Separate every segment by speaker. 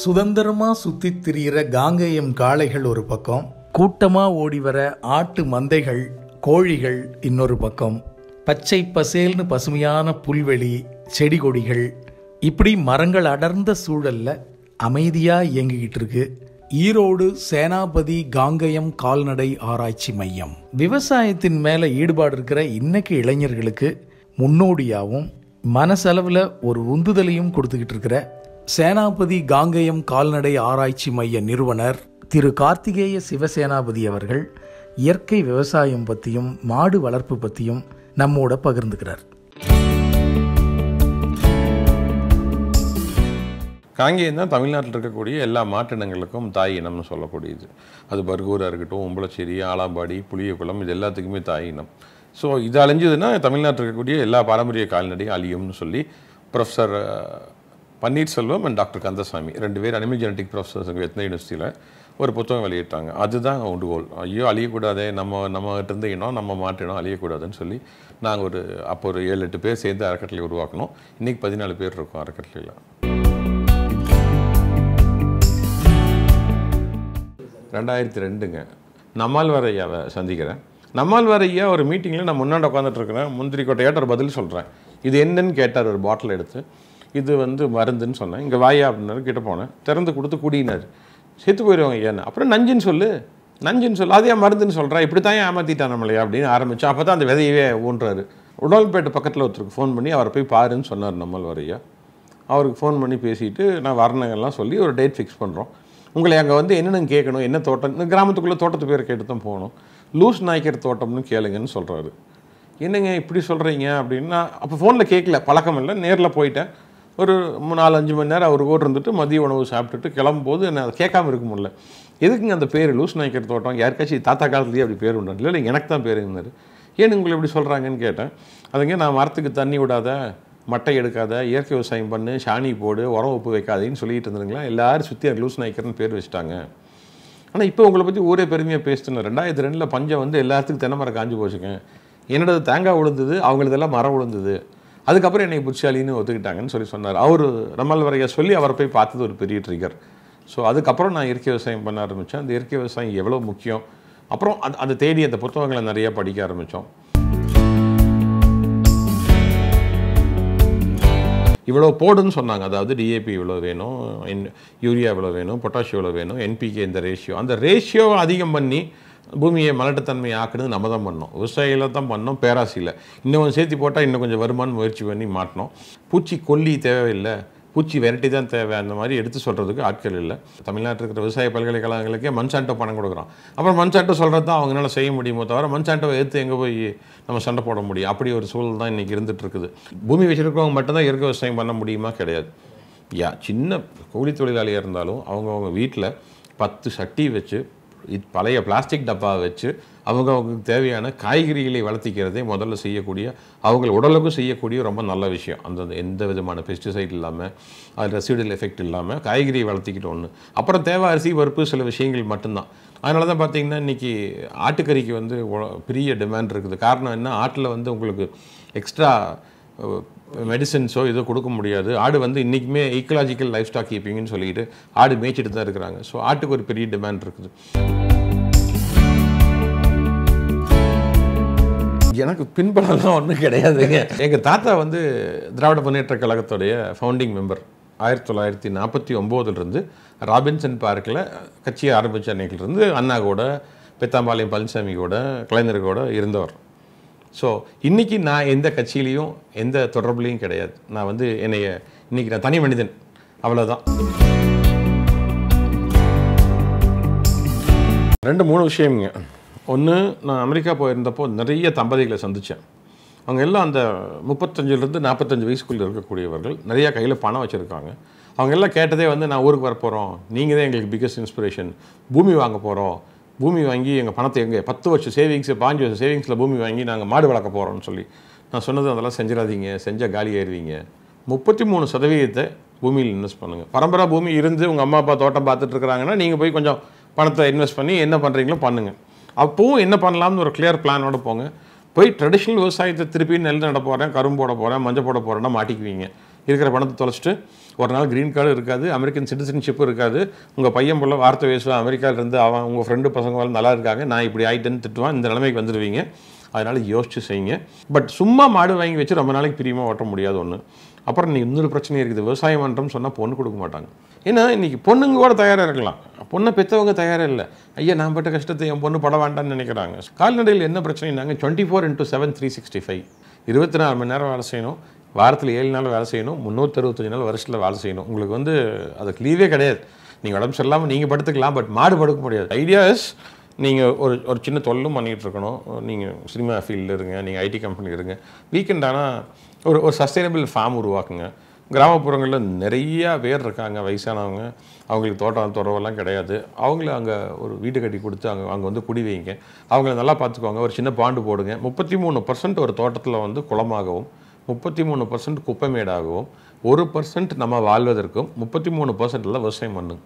Speaker 1: சுதந்திரமா சுத்தி திரியிற காங்கேயம் காளைகள் ஒரு பக்கம் கூட்டமா ஓடி வர ஆட்டு மந்தைகள் கோழிகள் இன்னொரு பக்கம் பச்சை பசேல்னு பசுமையான புல்வெளி செடி கொடிகள் இப்படி மரங்கள் அடர்ந்த சூழல்ல அமைதியா இயங்கிக்கிட்டு இருக்கு ஈரோடு சேனாபதி காங்கயம் கால்நடை ஆராய்ச்சி மையம் விவசாயத்தின் மேல ஈடுபாடு இருக்கிற இன்னைக்கு இளைஞர்களுக்கு முன்னோடியாகவும் மனசளவில் ஒரு உந்துதலையும் கொடுத்துக்கிட்டு இருக்கிற சேனாபதி காங்கயம் கால்நடை ஆராய்ச்சி மைய நிறுவனர் திரு கார்த்திகேய சிவசேனாபதி அவர்கள் இயற்கை விவசாயம் பற்றியும் மாடு வளர்ப்பு பற்றியும் நம்மோட பகிர்ந்துக்கிறார்
Speaker 2: காங்கேயம் தான் தமிழ்நாட்டில் இருக்கக்கூடிய எல்லா மாட்டினங்களுக்கும் தாய் இனம்னு சொல்லக்கூடியது அது பர்கூராக இருக்கட்டும் உம்பளச்சேரி ஆலாம்பாடி புளியகுளம் இது எல்லாத்துக்குமே தாய் இனம் ஸோ இது அழிஞ்சதுன்னா தமிழ்நாட்டில் இருக்கக்கூடிய எல்லா பாரம்பரிய கால்நடையும் அழியும்னு சொல்லி professor Panneerselvam and doctor Kandasamy ரெண்டு பேர் அனிமல் ஜெனட்டிக் ப்ரொஃபஸர்ஸ் வெத்தின யூனிவர்சிட்டியில் ஒரு புத்தகம் வெளியிட்டாங்க அதுதான் உண்டுகோல் ஐயோ அழியக்கூடாதே நம்ம நம்ம இருந்து இனம் நம்ம மாட்டினம் அழியக்கூடாதுன்னு சொல்லி நாங்கள் ஒரு அப்போ ஒரு ஏழு எட்டு பேர் சேர்ந்து அறக்கட்டளை உருவாக்கணும் இன்றைக்கி பதினாலு பேர் இருக்கோம் அறக்கட்டளையில் ரெண்டாயிரத்தி ரெண்டுங்க நம்மாழ்வார் ஐயாவை சந்திக்கிறேன் நம்மாழ்வார் ஐயா ஒரு மீட்டிங்கில் நான் முன்னாடி உட்காந்துட்டு இருக்கிறேன் முந்திரி கொட்டையாட்ட ஒரு பதில் சொல்கிறேன் இது என்னன்னு கேட்டார் ஒரு பாட்டில் எடுத்து இது வந்து மருந்துன்னு சொன்னேன் இங்கே வாயா அப்படின்னாரு கிட்ட போனேன் திறந்து கொடுத்து குடினார் செத்து போயிடுவாங்க ஐயான்னு அப்புறம் நஞ்சுன்னு சொல்லு நஞ்சுன்னு சொல்லு அதே மருந்துன்னு சொல்கிறேன் இப்படி தான் ஏமாற்றிட்டான் நம்மளையா அப்படின்னு ஆரம்பித்தோம் அப்போ தான் அந்த விதையவே ஊன்றாரு உடல்பேட்டு பக்கத்தில் ஒருத்தருக்கு ஃபோன் பண்ணி அவரை போய் பாருன்னு சொன்னார் நம்மாழ்வார் ஐயா அவருக்கு ஃபோன் பண்ணி பேசிட்டு நான் வரணங்கள்லாம் சொல்லி ஒரு டேட் ஃபிக்ஸ் பண்ணுறோம் உங்களை அங்கே வந்து என்னென்னு கேட்கணும் என்ன தோட்டம் இந்த கிராமத்துக்குள்ளே தோட்டத்து பேர் கேட்டு தான் போகணும் லூஸ் நாய்க்கர் தோட்டம்னு கேளுங்கன்னு சொல்கிறாரு என்னங்க இப்படி சொல்கிறீங்க அப்படின்னா அப்போ ஃபோனில் கேட்கல பழக்கம் இல்லை நேரில் போயிட்டேன் ஒரு மூணு நாலு அஞ்சு மணி நேரம் அவர் கூட இருந்துட்டு மதிய உணவு சாப்பிட்டுட்டு கிளம்பும்போது என்ன அதை கேட்காம இருக்க முடியல எதுக்குங்க அந்த பேர் லூஸ் நாய்க்கர் தோட்டம் யாருக்காச்சும் தாத்தா காலத்துலேயே அப்படி பேர் உண்டு இல்லை இல்லை எனக்கு தான் பேர் இருந்தார் ஏன் உங்களை இப்படி சொல்கிறாங்கன்னு கேட்டேன் அதுங்க நான் மரத்துக்கு தண்ணி விடாத மட்டை எடுக்காத இயற்கை விவசாயம் பண்ணு சாணி போடு உரம் உப்பு வைக்காதேன்னு சொல்லிட்டு இருந்துருங்களா எல்லாரும் சுற்றி லூஸ் நாய்க்கர்னு பேர் வச்சுட்டாங்க ஆனால் இப்போ உங்களை பற்றி ஊரே பெருமையாக பேசிட்டேன் ரெண்டாயிரத்தி ரெண்டில் பஞ்சம் வந்து எல்லாத்துக்கும் தென்னை மரம் காஞ்சு போச்சுங்க என்னோடது தேங்காய் விழுந்தது அவங்களதெல்லாம் மரம் விழுந்தது அதுக்கப்புறம் என்னை புட்சாலின்னு ஒத்துக்கிட்டாங்கன்னு சொல்லி சொன்னார் அவர் நம்மள் வரைய சொல்லி அவரை போய் பார்த்தது ஒரு பெரிய ட்ரிகர் ஸோ அதுக்கப்புறம் நான் இயற்கை விவசாயம் பண்ண ஆரம்பித்தேன் அந்த இயற்கை விவசாயம் எவ்வளோ முக்கியம் அப்புறம் அந்த அந்த தேடி அந்த புத்தகங்களை நிறையா படிக்க ஆரம்பித்தோம் இவ்வளோ போடுன்னு சொன்னாங்க அதாவது டிஏபி இவ்வளோ வேணும் என் யூரியா இவ்வளோ வேணும் பொட்டாஷ் இவ்வளோ வேணும் என்பிகே இந்த ரேஷியோ அந்த ரேஷியோவை அதிகம் பண்ணி பூமியை மலட்டுத்தன்மை ஆக்குனது நம்ம தான் பண்ணோம் விவசாயியில் தான் பண்ணோம் பேராசியில் இன்னும் கொஞ்சம் சேர்த்து போட்டால் இன்னும் கொஞ்சம் வருமானம் முயற்சி பண்ணி மாட்டினோம் பூச்சி கொல்லி தேவையில்லை பூச்சி வெரைட்டி தான் தேவை அந்த மாதிரி எடுத்து சொல்கிறதுக்கு ஆட்கள் இல்லை தமிழ்நாட்டில் இருக்கிற விவசாய பல்கலைக்கழகங்களுக்கே மண்சாண்டோ பணம் கொடுக்குறோம் அப்புறம் மண்சாண்டோ சொல்கிறது தான் அவங்களால செய்ய முடியுமோ தவிர மண்சாண்டோவை எடுத்து எங்கே போய் நம்ம சண்டை போட முடியும் அப்படி ஒரு சூழல் தான் இன்றைக்கி இருந்துட்டு இருக்குது பூமி வச்சிருக்கிறவங்க மட்டும்தான் இயற்கை விவசாயம் பண்ண முடியுமா கிடையாது யா சின்ன கூலி தொழிலாளியாக இருந்தாலும் அவங்கவுங்க வீட்டில் பத்து சட்டி வச்சு இத் பழைய பிளாஸ்டிக் டப்பாவை வச்சு அவங்க அவங்களுக்கு தேவையான காய்கறிகளை வளர்த்திக்கிறதே முதல்ல செய்யக்கூடிய அவங்க உடலுக்கும் செய்யக்கூடிய ரொம்ப நல்ல விஷயம் அந்த எந்த விதமான பெஸ்டிசைட் இல்லாமல் அது ரெசிடல் எஃபெக்ட் இல்லாமல் காய்கறியை வளர்த்திக்கிட்டு ஒன்று அப்புறம் தேவை அரிசி பருப்பு சில விஷயங்கள் மட்டும்தான் அதனால தான் பார்த்தீங்கன்னா இன்றைக்கி ஆட்டுக்கறிக்கு வந்து உ- பெரிய டிமாண்ட் இருக்குது காரணம் என்ன ஆட்டில் வந்து உங்களுக்கு எக்ஸ்ட்ரா மெடிசன்ஸோ இதோ கொடுக்க முடியாது ஆடு வந்து இன்றைக்குமே ஈக்கலாஜிக்கல் லைஃப் ஸ்டாக் கீப்பிங்னு சொல்லிட்டு ஆடு மேய்ச்சிட்டு தான் இருக்கிறாங்க ஸோ ஆட்டுக்கு ஒரு பெரிய டிமாண்ட் இருக்குது எனக்கு பின்படலாம் ஒன்றும் கிடையாதுங்க எங்கள் தாத்தா வந்து திராவிட முன்னேற்ற கழகத்துடைய ஃபவுண்டிங் மெம்பர் ஆயிரத்தி தொள்ளாயிரத்தி நாற்பத்தி ஒம்போதுலேருந்து ராபின்சன் பார்க்கில் கட்சியை ஆரம்பித்த அன்னைக்கிலிருந்து அண்ணா கூட பெத்தாம்பாளையம் பழனிசாமி கூட கலைஞர் கூட இருந்தவர் ஸோ இன்னைக்கு நான் எந்த கட்சியிலையும் எந்த தொடர்புலையும் கிடையாது நான் வந்து என்னைய இன்னைக்கு நான் தனி மனிதன் அவ்வளோதான் ரெண்டு மூணு விஷயம்ங்க ஒன்று நான் அமெரிக்கா போயிருந்தப்போ நிறைய தம்பதிகளை சந்தித்தேன் அவங்க எல்லாம் அந்த முப்பத்தஞ்சிலிருந்து நாற்பத்தஞ்சு வயசுக்குள்ளே இருக்கக்கூடியவர்கள் நிறையா கையில் பணம் வச்சுருக்காங்க அவங்க எல்லாம் கேட்டதே வந்து நான் ஊருக்கு வர போகிறோம் நீங்கள் தான் எங்களுக்கு பிக்கஸ்ட் இன்ஸ்பிரேஷன் பூமி வாங்க போகிறோம் பூமி வாங்கி எங்கள் பணத்தை எங்கே பத்து வருஷம் சேவிங்ஸ் பாஞ்சு வருஷம் சேவிங்ஸில் பூமி வாங்கி நாங்கள் மாடு வளர்க்க போகிறோம்னு சொல்லி நான் சொன்னது அதெல்லாம் செஞ்சிடாதீங்க செஞ்சால் காலி ஆயிடுவீங்க முப்பத்தி மூணு சதவீதத்தை பூமியில் இன்வெஸ்ட் பண்ணுங்கள் பரம்பரா பூமி இருந்து உங்கள் அம்மா அப்பா தோட்டம் பார்த்துட்டு இருக்கிறாங்கன்னா நீங்கள் போய் கொஞ்சம் பணத்தை இன்வெஸ்ட் பண்ணி என்ன பண்ணுறீங்களோ பண்ணுங்கள் அப்போவும் என்ன பண்ணலாம்னு ஒரு கிளியர் பிளானோட போங்க போய் ட்ரெடிஷ்னல் விவசாயத்தை திருப்பி நெல் நட போகிறேன் கரும்பு போட போகிறேன் மஞ்சள் போட போகிறேன்னா மாட்டிக்குவீங்க இருக்கிற பணத்தை தொலைச்சிட்டு ஒரு நாள் க்ரீன் கார்டு இருக்காது அமெரிக்கன் சிட்டிசன்ஷிப் இருக்காது உங்கள் பையன் போல வார்த்தை பேசுவான் அமெரிக்காவிலேருந்து அவன் உங்கள் ஃப்ரெண்டு பசங்க எல்லாம் நல்லா இருக்காங்க நான் இப்படி ஆயிட்டேன்னு திட்டுவான் இந்த நிலைமைக்கு வந்துடுவீங்க அதனால் யோசிச்சு செய்யுங்க பட் சும்மா மாடு வாங்கி வச்சு ரொம்ப நாளைக்கு பிரியமாக ஓட்ட முடியாது ஒன்று அப்புறம் நீ இன்னொரு பிரச்சனை இருக்குது விவசாயம் பண்ணுறோம்னு சொன்னால் பொண்ணு கொடுக்க மாட்டாங்க ஏன்னா இன்னைக்கு பொண்ணுங்க கூட தயாராக இருக்கலாம் பொண்ணை பெற்றவங்க தயாராக இல்லை ஐயா நான் பட்ட கஷ்டத்தை என் பொண்ணு பட வேண்டாம்னு நினைக்கிறாங்க கால்நடையில் என்ன பிரச்சனைனாங்க twenty four into seven three sixty five இருபத்தி நாலு மணி நேரம் வேலை செய்யணும் வாரத்தில் ஏழு நாள் வேலை செய்யணும் முந்நூற்றறுபத்தஞ்சு நாள் வருஷத்தில் வேலை செய்யணும் உங்களுக்கு வந்து அதுக்கு லீவே கிடையாது நீங்கள் உடம்பு சரியில்லாமல் நீங்கள் படுத்துக்கலாம் பட் மாடு படுக்க முடியாது ஐடியாஸ் நீங்கள் ஒரு ஒரு சின்ன தொல்லும் பண்ணிகிட்டு இருக்கணும் நீங்கள் சினிமா ஃபீல்டில் இருங்க நீங்கள் ஐடி கம்பெனியில் இருங்க வீக்கெண்ட் ஆனால் ஒரு ஒரு சஸ்டைனபிள் ஃபார்ம் உருவாக்குங்க கிராமப்புறங்களில் நிறையா பேர் இருக்காங்க வயசானவங்க அவங்களுக்கு தோட்டம் துறவெல்லாம் கிடையாது அவங்கள அங்கே ஒரு வீடு கட்டி கொடுத்து அங்கே அங்கே வந்து குடி வைங்க அவங்கள நல்லா பார்த்துக்கோங்க ஒரு சின்ன பாண்டு போடுங்க முப்பத்தி மூணு பர்சன்ட் ஒரு தோட்டத்தில் வந்து குளமாகவும் முப்பத்தி மூணு பர்சன்ட் குப்பைமேடாகவும் ஒரு பர்சன்ட் நம்ம வாழ்வதற்கும் முப்பத்தி மூணு பர்சன்டில் விவசாயம் பண்ணுங்க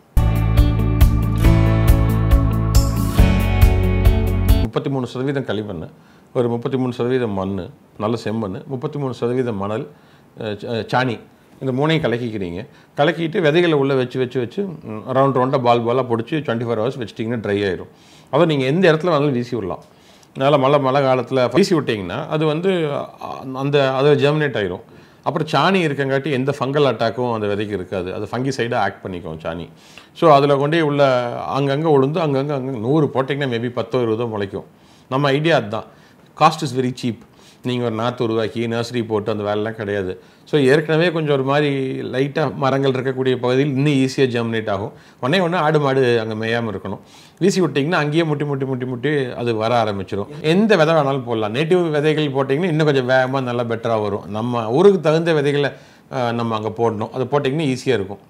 Speaker 2: முப்பத்தி மூணு சதவீதம் களிமண் ஒரு முப்பத்தி மூணு சதவீதம் மண் நல்ல செம்மண் முப்பத்தி மூணு சதவீதம் மணல் அஹ் ச- சாணி இந்த மூணையும் கலக்கிக்கிறீங்க கலக்கிட்டு விதைகளை உள்ளே வச்சு வச்சு வச்சு ரவுண்ட் ரவுண்டாக பால் பாலாக பிடிச்சி டுவெண்ட்டி ஃபோர் ஹவர்ஸ் வச்சிட்டிங்கன்னா ட்ரை ஆயிரும் அதை நீங்கள் எந்த இடத்துல வேணாலும் வீசி விடலாம் அதனால் மழை மழை காலத்தில் வீசி விட்டிங்கன்னா அது வந்து அ- அந்த அது ஜெர்மினேட் ஆயிரும் அப்புறம் சாணி இருக்கங்காட்டி எந்த ஃபங்கல் அட்டாக்கும் அந்த விதைக்கு இருக்காது அது ஃபங்கி சைடாக ஆக்ட் பண்ணிக்கும் சாணி ஸோ அதில் கொண்டே உள்ள அங்கங்கே உளுந்து அங்கங்கே அங்கே நூறு போட்டிங்கன்னா மேபி பத்தோ இருபதோ முளைக்கும் நம்ம ஐடியா அதுதான் காஸ்ட் இஸ் வெரி சீப் நீங்கள் ஒரு நாற்று உருவாக்கி நர்சரி போட்டு அந்த வேலைலாம் கிடையாது ஸோ ஏற்கனவே கொஞ்சம் ஒரு மாதிரி லைட்டாக மரங்கள் இருக்கக்கூடிய பகுதியில் இன்னும் ஈஸியாக ஜெர்மினேட் ஆகும் உடனே ஒன்று ஆடு மாடு அங்கே மேயாமல் இருக்கணும் வீசி விட்டிங்கன்னா அங்கேயே முட்டி முட்டி முட்டி முட்டி அது வர ஆரம்பிச்சிடும் எந்த விதை வேணாலும் போடலாம் நேட்டிவ் விதைகள் போட்டிங்கன்னா இன்னும் கொஞ்சம் வேகமாக நல்லா பெட்டராக வரும் நம்ம ஊருக்கு தகுந்த விதைகளை அஹ், நம்ம அங்கே போடணும் அது போட்டிங்கன்னா ஈஸியாக இருக்கும்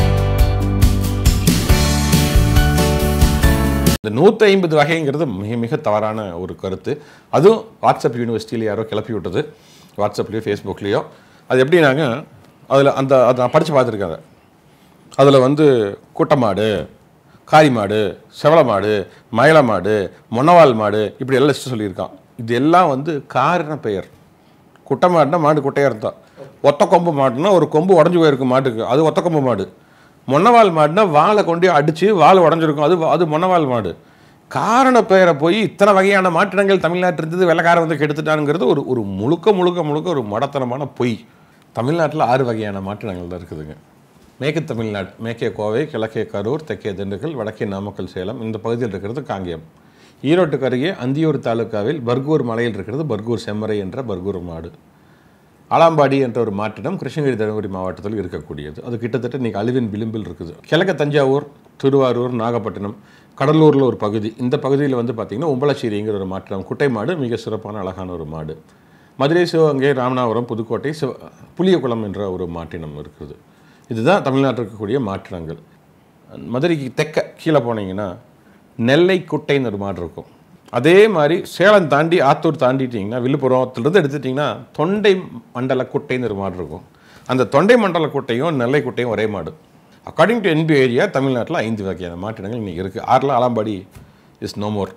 Speaker 2: இந்த நூற்றி ஐம்பது வகைங்கிறது மிக மிக தவறான ஒரு கருத்து அதுவும் வாட்ஸ்அப் யூனிவர்சிட்டியில் யாரோ கிளப்பி விட்டது வாட்ஸ்அப்லேயோ ஃபேஸ்புக்லேயோ அது எப்படின்னாங்க அதில் அந்த அதை நான் படித்து பார்த்துருக்கேன் அதை அதில் வந்து குட்டை மாடு காரி மாடு செவள மாடு மயில மாடு மொனவால் மாடு இப்படி எல்லாம் லிஸ்ட்டு சொல்லியிருக்கான் இது எல்லாம் வந்து காரண பெயர் குட்டை மாடுனா மாடு குட்டையாக இருந்தா ஒத்த கொம்பு மாடுனா ஒரு கொம்பு உடஞ்சி போயிருக்கு மாட்டுக்கு அது ஒத்த கொம்பு மாடு மொன்னவால் மாடுனா வாழை கொண்டு அடித்து வால் உடஞ்சிருக்கும் அது அது மொன்னவால் மாடு காரண பெயரை போய் இத்தனை வகையான மாற்றினங்கள் தமிழ்நாட்டில் இருந்தது வெள்ளக்காரன் வந்து கெடுத்துட்டானுங்கிறது ஒரு ஒரு முழுக்க முழுக்க முழுக்க ஒரு மடத்தனமான பொய் தமிழ்நாட்டில் ஆறு வகையான மாற்றினங்கள் தான் இருக்குதுங்க மேற்கு தமிழ்நாடு மேற்கே கோவை கிழக்கே கரூர் தெற்கே திண்டுக்கல் வடக்கே நாமக்கல் சேலம் இந்த பகுதியில் இருக்கிறது காங்கேயம் ஈரோட்டுக்கு அருகே அந்தியூர் தாலுக்காவில் பர்கூர் மலையில் இருக்கிறது பர்கூர் செம்மறை என்ற பர்கூர் மாடு ஆலாம்பாடி என்ற ஒரு மாற்றிடம் கிருஷ்ணகிரி தருமபுரி மாவட்டத்தில் இருக்கக்கூடியது அது கிட்டத்தட்ட இன்னைக்கு அழிவின் விளிம்பில் இருக்குது கிழக்க தஞ்சாவூர் திருவாரூர் நாகப்பட்டினம் கடலூரில் ஒரு பகுதி இந்த பகுதியில் வந்து பார்த்திங்கன்னா உம்பளச்சேரிங்கிற ஒரு மாற்றிடம் குட்டை மாடு மிக சிறப்பான அழகான ஒரு மாடு மதுரை சிவகங்கை ராமநாதபுரம் புதுக்கோட்டை சிவ புளியகுளம் என்ற ஒரு மாற்றினம் இருக்குது இதுதான் தமிழ்நாட்டில் இருக்கக்கூடிய மாற்றினங்கள் மதுரைக்கு தெற்க கீழே போனீங்கன்னா நெல்லை குட்டைன்னு ஒரு மாடு இருக்கும் அதே மாதிரி சேலம் தாண்டி ஆத்தூர் தாண்டிட்டிங்கன்னா விழுப்புரத்துலேருந்து எடுத்துட்டிங்கன்னா தொண்டை மண்டல குட்டைன்னு ஒரு மாடு இருக்கும் அந்த தொண்டை மண்டல குட்டையும் நெல்லை குட்டையும் ஒரே மாடு அக்கார்டிங் டு என்பி ஏரியா தமிழ்நாட்டில் ஐந்து வகையான மாற்றினங்கள் இன்றைக்கி இருக்குது ஆறில் Alambadi is no more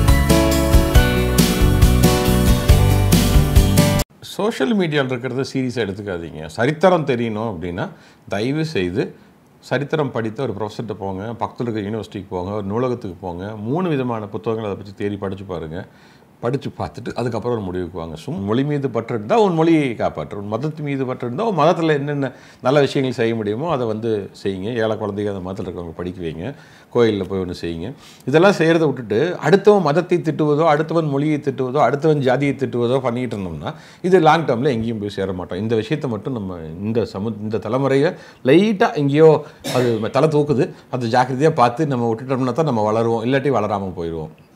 Speaker 2: social மீடியாவில் இருக்கிறத சீரியஸாக எடுத்துக்காதீங்க சரித்திரம் தெரியணும் அப்படின்னா தயவு செய்து சரித்திரம் படித்த ஒரு ப்ரொஃபஸர்கிட்ட போங்க பக்கத்தில் இருக்கிற யூனிவர்சிட்டிக்கு போங்க ஒரு நூலகத்துக்கு போங்க மூணு விதமான புத்தகங்கள் அதை பற்றி தேடி படித்து பாருங்கள் படித்து பார்த்துட்டு அதுக்கப்புறம் ஒரு முடிவுக்கு வாங்க சும் மொழி மீது பற்று இருந்தால் உன் மொழியை காப்பாற்று உன் மதத்து மீது பற்று இருந்தால் உன் மதத்தில் என்னென்ன நல்ல விஷயங்கள் செய்ய முடியுமோ அதை வந்து செய்யுங்க ஏழை குழந்தைங்க அந்த மதத்தில் இருக்கிறவங்க படிக்க வைங்க கோயிலில் போய் ஒன்று செய்யுங்க இதெல்லாம் செய்கிறத விட்டுட்டு அடுத்தவன் மதத்தை திட்டுவதோ அடுத்தவன் மொழியை திட்டுவதோ அடுத்தவன் ஜாதியை திட்டுவதோ பண்ணிட்டு இருந்தோம்னா இது லாங் டேர்மில் எங்கேயும் போய் சேர மாட்டோம் இந்த விஷயத்தை மட்டும் நம்ம இந்த சமு இந்த தலைமுறையை லைட்டாக எங்கேயோ அது தலை தூக்குது அதை ஜாக்கிரதையாக பார்த்து நம்ம விட்டுட்டோம்னா தான் நம்ம வளருவோம் இல்லாட்டி வளராமல் போயிடுவோம்